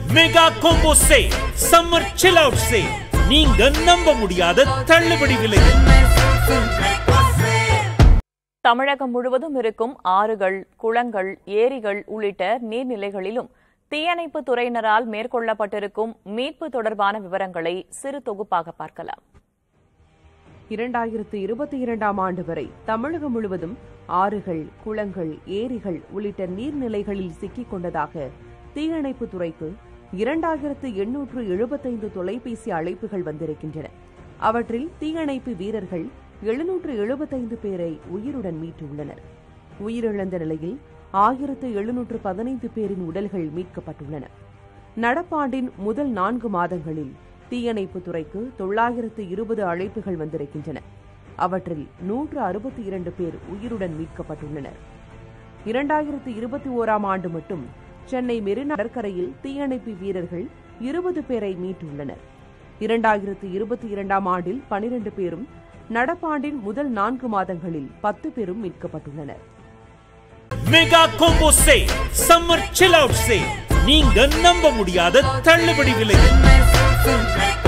mega combo say summer chill out say நீங்க நம்ப முடியாத தள்ளுபடி விலை தமிழகம் முழுவதும் இருக்கும் ஆறுகள் குளங்கள் ஏரிகள் உள்ளிட்ட நீர்நிலைகளிலும் தீயணைப்பு துறையினரால் மேற்கொள்ளப்பட்டிருக்கும் மீட்பு தொடர்பான விவரங்களை சிறு தொகுப்பாக பார்க்கலாம் இரண்டாயிரத்து இருபத்தி இரண்டாம் ஆண்டு வரை தமிழகம் முழுவதும் ஆறுகள் குளங்கள் ஏரிகள் உள்ளிட்ட நீர்நிலைகளில் சிக்கிக் கொண்டதாக தீயணைப்பு துறைக்கு இரண்டாயிரத்து எண்ணூற்று எழுபத்தைந்து தொலைபேசி அழைப்புகள் வந்திருக்கின்றன அவற்றில் தீயணைப்பு வீரர்கள் எழுநூற்று எழுபத்தைந்து பேரை உயிருடன் மீட்டுள்ளனர் உயிரிழந்த நிலையில் ஆயிரத்து எழுநூற்று பதினைந்து பேரின் உடல்கள் மீட்கப்பட்டுள்ளன நடப்பாண்டின் முதல் நான்கு மாதங்களில் தீயணைப்பு துறைக்கு தொள்ளாயிரத்து இருபது அழைப்புகள் வந்திருக்கின்றன அவற்றில் நூற்று அறுபத்தி இரண்டு பேர் உயிருடன் மீட்கப்பட்டுள்ளனர் இரண்டாயிரத்து இருபத்தி ஓராம் ஆண்டு மட்டும் சென்னை மெரினா கடற்கரையில் தீயணைப்பு வீரர்கள் இருபது பேரை மீட்டுள்ளனர் இரண்டாயிரத்து இருபத்தி இரண்டாம் ஆண்டில் பனிரெண்டு பேரும் நடப்பாண்டின் முதல் நான்கு மாதங்களில் பத்து பேரும் மீட்கப்பட்டுள்ளனர் mega combo say summer chill out say நீங்க நம்ப முடியாத தள்ளுபடி விலை